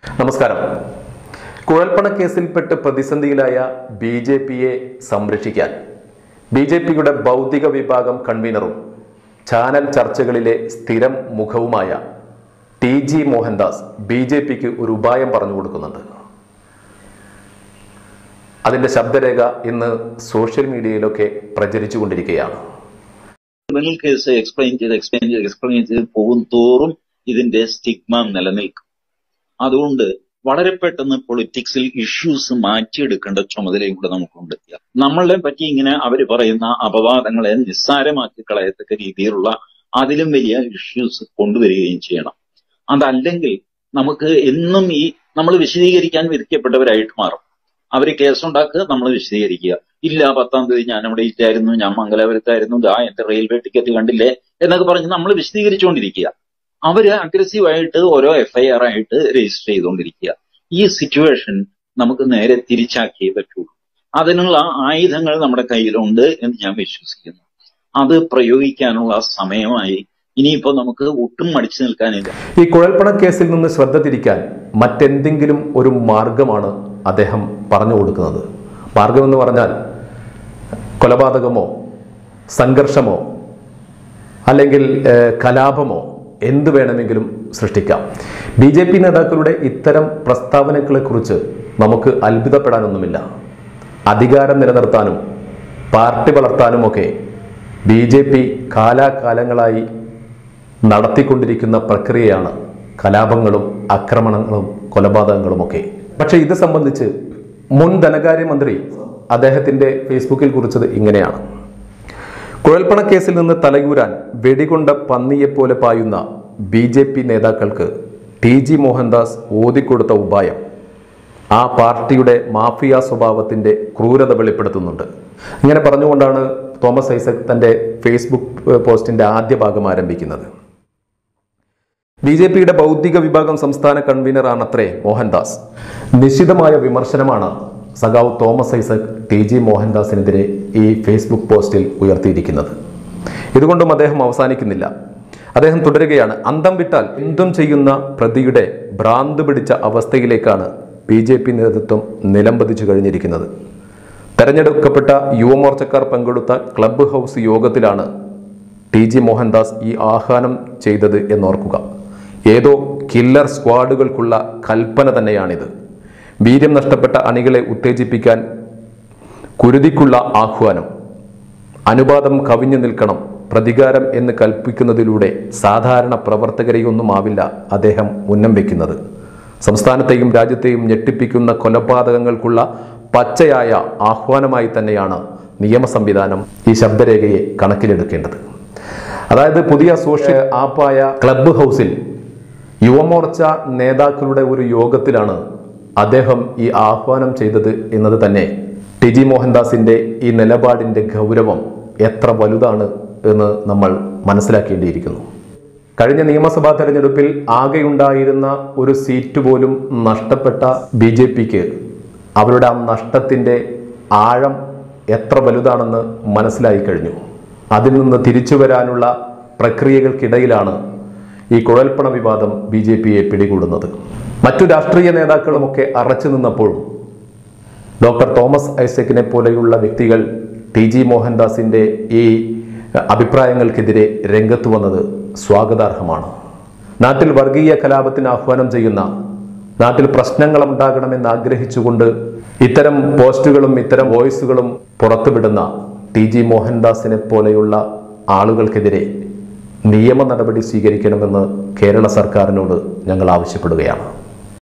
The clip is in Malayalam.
നമസ്കാരം കുഴൽപ്പണക്കേസിൽപ്പെട്ട് പ്രതിസന്ധിയിലായ ബി ജെ പിയെ സംരക്ഷിക്കാൻ ബി ജെ പിയുടെ ഭൗതിക വിഭാഗം കൺവീനറും ചാനൽ ചർച്ചകളിലെ സ്ഥിരം മുഖവുമായ T G Mohandas B J പിക്ക് ഒരു ഉപായം പറഞ്ഞു കൊടുക്കുന്നുണ്ട് അതിന്റെ ശബ്ദരേഖ ഇന്ന് സോഷ്യൽ മീഡിയയിലൊക്കെ പ്രചരിച്ചു കൊണ്ടിരിക്കുകയാണ് ക്രിമിനൽ കേസ് എക്സ്പ്ലെയിൻ ചെയ്ത് എക്സ്പ്ലെയിൻ ചെയ്ത് എക്സ്പ്ലെയിൻ ചെയ്ത് പോകും തോറും ഇതിന്റെ സ്റ്റിഗ്മ നിലനിൽക്കും അതുകൊണ്ട് വളരെ പെട്ടെന്ന് പൊളിറ്റിക്സിൽ ഇഷ്യൂസ് മാറ്റിയെടുക്കേണ്ട ചുമതലയും കൂടെ നമുക്കുണ്ട് നമ്മളെ പറ്റി ഇങ്ങനെ അവർ പറയുന്ന അപവാദങ്ങളെ നിസ്സാരമാക്കി കളയത്തക്ക രീതിയിലുള്ള അതിലും വലിയ ഇഷ്യൂസ് കൊണ്ടുവരികയും ചെയ്യണം അതല്ലെങ്കിൽ നമുക്ക് എന്നും ഈ നമ്മൾ വിശദീകരിക്കാൻ വിധിക്കപ്പെട്ടവരായിട്ട് മാറും അവർ കേസുണ്ടാക്കുക നമ്മൾ വിശദീകരിക്കുക ഇല്ല പത്താം തീയതി ഞാൻ അവിടെ ഇല്ലായിരുന്നു ഞാൻ മംഗലാപുരത്തായിരുന്നു ദാ എന്റെ റെയിൽവേ ടിക്കറ്റ് കണ്ടില്ലേ എന്നൊക്കെ പറഞ്ഞ് നമ്മൾ വിശദീകരിച്ചുകൊണ്ടിരിക്കുക അവര് അഗ്രസീവായിട്ട് ഓരോ എഫ്ഐആർ ആയിട്ട് രജിസ്റ്റർ ചെയ്തുകൊണ്ടിരിക്കുക ഈ സിറ്റുവേഷൻ നമുക്ക് നേരെ തിരിച്ചാക്കിയേ പറ്റുള്ളൂ അതിനുള്ള ആയുധങ്ങൾ നമ്മുടെ കയ്യിലുണ്ട് എന്ന് ഞാൻ വിശ്വസിക്കുന്നു അത് പ്രയോഗിക്കാനുള്ള സമയമായി ഇനിയിപ്പോ നമുക്ക് ഒട്ടും മടിച്ചു നിൽക്കാനില്ല ഈ കുഴൽപ്പണ കേസിൽ നിന്ന് ശ്രദ്ധ തിരിക്കാൻ മറ്റെന്തെങ്കിലും ഒരു മാർഗമാണ് അദ്ദേഹം പറഞ്ഞു കൊടുക്കുന്നത് മാർഗമെന്ന് പറഞ്ഞാൽ കൊലപാതകമോ സംഘർഷമോ അല്ലെങ്കിൽ ഏഹ്, കലാപമോ എന്ത് വേണമെങ്കിലും സൃഷ്ടിക്കാം ബി ജെ പി നേതാക്കളുടെ ഇത്തരം പ്രസ്താവനകളെക്കുറിച്ച് നമുക്ക് അത്ഭുതപ്പെടാനൊന്നുമില്ല അധികാരം നിലനിർത്താനും പാർട്ടി വളർത്താനുമൊക്കെ ബി ജെ പി കാലാകാലങ്ങളായി നടത്തിക്കൊണ്ടിരിക്കുന്ന പ്രക്രിയയാണ് കലാപങ്ങളും ആക്രമണങ്ങളും കൊലപാതകങ്ങളുമൊക്കെ പക്ഷേ ഇത് സംബന്ധിച്ച് മുൻ ധനകാര്യമന്ത്രി അദ്ദേഹത്തിന്റെ ഫേസ്ബുക്കിൽ കുറിച്ചത് ഇങ്ങനെയാണ് കുഴൽപ്പണ കേസിൽ നിന്ന് തലയൂരാൻ വെടികൊണ്ട പന്നിയെപ്പോലെ പായുന്ന ബി ജെ പി നേതാക്കൾക്ക് ടി ജി മോഹൻദാസ് ഓതിക്കൊടുത്ത ഉപായം ആ പാർട്ടിയുടെ മാഫിയ സ്വഭാവത്തിന്റെ ക്രൂരത വെളിപ്പെടുത്തുന്നുണ്ട് ഇങ്ങനെ പറഞ്ഞുകൊണ്ടാണ് തോമസ് ഐസക് തന്റെ ഫേസ്ബുക്ക് ഏഹ്, പോസ്റ്റിന്റെ ആദ്യ ഭാഗം ആരംഭിക്കുന്നത് ബി ജെ പിയുടെ ബൗദ്ധിക വിഭാഗം സംസ്ഥാന കൺവീനറാണത്രേ മോഹൻദാസ് നിശിതമായ വിമർശനമാണ് സഖാവ് തോമസ് ഐസക് ടി ജി മോഹൻദാസിനെതിരെ ഈ ഫേസ്ബുക്ക് പോസ്റ്റിൽ ഉയർത്തിയിരിക്കുന്നത് ഇതുകൊണ്ടും അദ്ദേഹം അവസാനിക്കുന്നില്ല അദ്ദേഹം തുടരുകയാണ് അന്തം വിട്ടാൽ എന്തും ചെയ്യുന്ന പ്രതിയുടെ ഭ്രാന്ത് പിടിച്ച അവസ്ഥയിലേക്കാണ് ബി ജെ പി നേതൃത്വം നിലംപതിച്ചു കഴിഞ്ഞിരിക്കുന്നത് തെരഞ്ഞെടുക്കപ്പെട്ട യുവമോർച്ചക്കാർ പങ്കെടുത്ത ക്ലബ്ബ് ഹൗസ് യോഗത്തിലാണ് ടി ജി മോഹൻദാസ് ഈ ആഹ്വാനം ചെയ്തത് എന്നോർക്കുക ഏതോ കില്ലർ സ്ക്വാഡുകൾക്കുള്ള കൽപ്പന തന്നെയാണിത് വീര്യം നഷ്ടപ്പെട്ട അണികളെ ഉത്തേജിപ്പിക്കാൻ കുരുതിക്കുള്ള ആഹ്വാനം അനുപാതം കവിഞ്ഞു നിൽക്കണം പ്രതികാരം എന്ന് കൽപ്പിക്കുന്നതിലൂടെ സാധാരണ പ്രവർത്തകരെയൊന്നും ആവില്ല അദ്ദേഹം ഉന്നം വെക്കുന്നത് സംസ്ഥാനത്തെയും രാജ്യത്തെയും ഞെട്ടിപ്പിക്കുന്ന കൊലപാതകങ്ങൾക്കുള്ള പച്ചയായ ആഹ്വാനമായി തന്നെയാണ് നിയമ സംവിധാനം ഈ ശബ്ദരേഖയെ കണക്കിലെടുക്കേണ്ടത് അതായത് പുതിയ സോഷ്യൽ ആപ്പായ ക്ലബ്ബ് ഹൗസിൽ യുവമോർച്ച നേതാക്കളുടെ ഒരു യോഗത്തിലാണ് അദ്ദേഹം ഈ ആഹ്വാനം ചെയ്തത് എന്നത് തന്നെ ടി ജി മോഹൻദാസിന്റെ ഈ നിലപാടിന്റെ ഗൗരവം എത്ര വലുതാണ് എന്ന് നമ്മൾ മനസ്സിലാക്കേണ്ടിയിരിക്കുന്നു കഴിഞ്ഞ നിയമസഭാ തെരഞ്ഞെടുപ്പിൽ ആകെയുണ്ടായിരുന്ന ഒരു സീറ്റ് പോലും നഷ്ടപ്പെട്ട ബി ജെ പിക്ക് അവരുടെ ആ നഷ്ടത്തിന്റെ ആഴം എത്ര വലുതാണെന്ന് മനസ്സിലായി കഴിഞ്ഞു അതിൽ നിന്ന് തിരിച്ചു വരാനുള്ള പ്രക്രിയകൾക്കിടയിലാണ് ഈ കുഴൽപ്പണ വിവാദം ബി ജെ പിയെ പിടികൂടുന്നത് മറ്റു രാഷ്ട്രീയ നേതാക്കളുമൊക്കെ അറച്ചു നിന്നപ്പോഴും ഡോക്ടർ തോമസ് ഐസക്കിനെ പോലെയുള്ള വ്യക്തികൾ ടി ജി മോഹൻദാസിന്റെ ഈ അഭിപ്രായങ്ങൾക്കെതിരെ രംഗത്ത് വന്നത് സ്വാഗതാർഹമാണ് നാട്ടിൽ വർഗീയ കലാപത്തിന് ആഹ്വാനം ചെയ്യുന്ന നാട്ടിൽ പ്രശ്നങ്ങൾ ഉണ്ടാകണമെന്ന് ആഗ്രഹിച്ചുകൊണ്ട് ഇത്തരം പോസ്റ്റുകളും ഇത്തരം വോയിസുകളും പുറത്തുവിടുന്ന ടി ജി മോഹൻദാസിനെ പോലെയുള്ള ആളുകൾക്കെതിരെ നിയമ നടപടി സ്വീകരിക്കണമെന്ന് കേരള സർക്കാരിനോട് ഞങ്ങൾ ആവശ്യപ്പെടുകയാണ്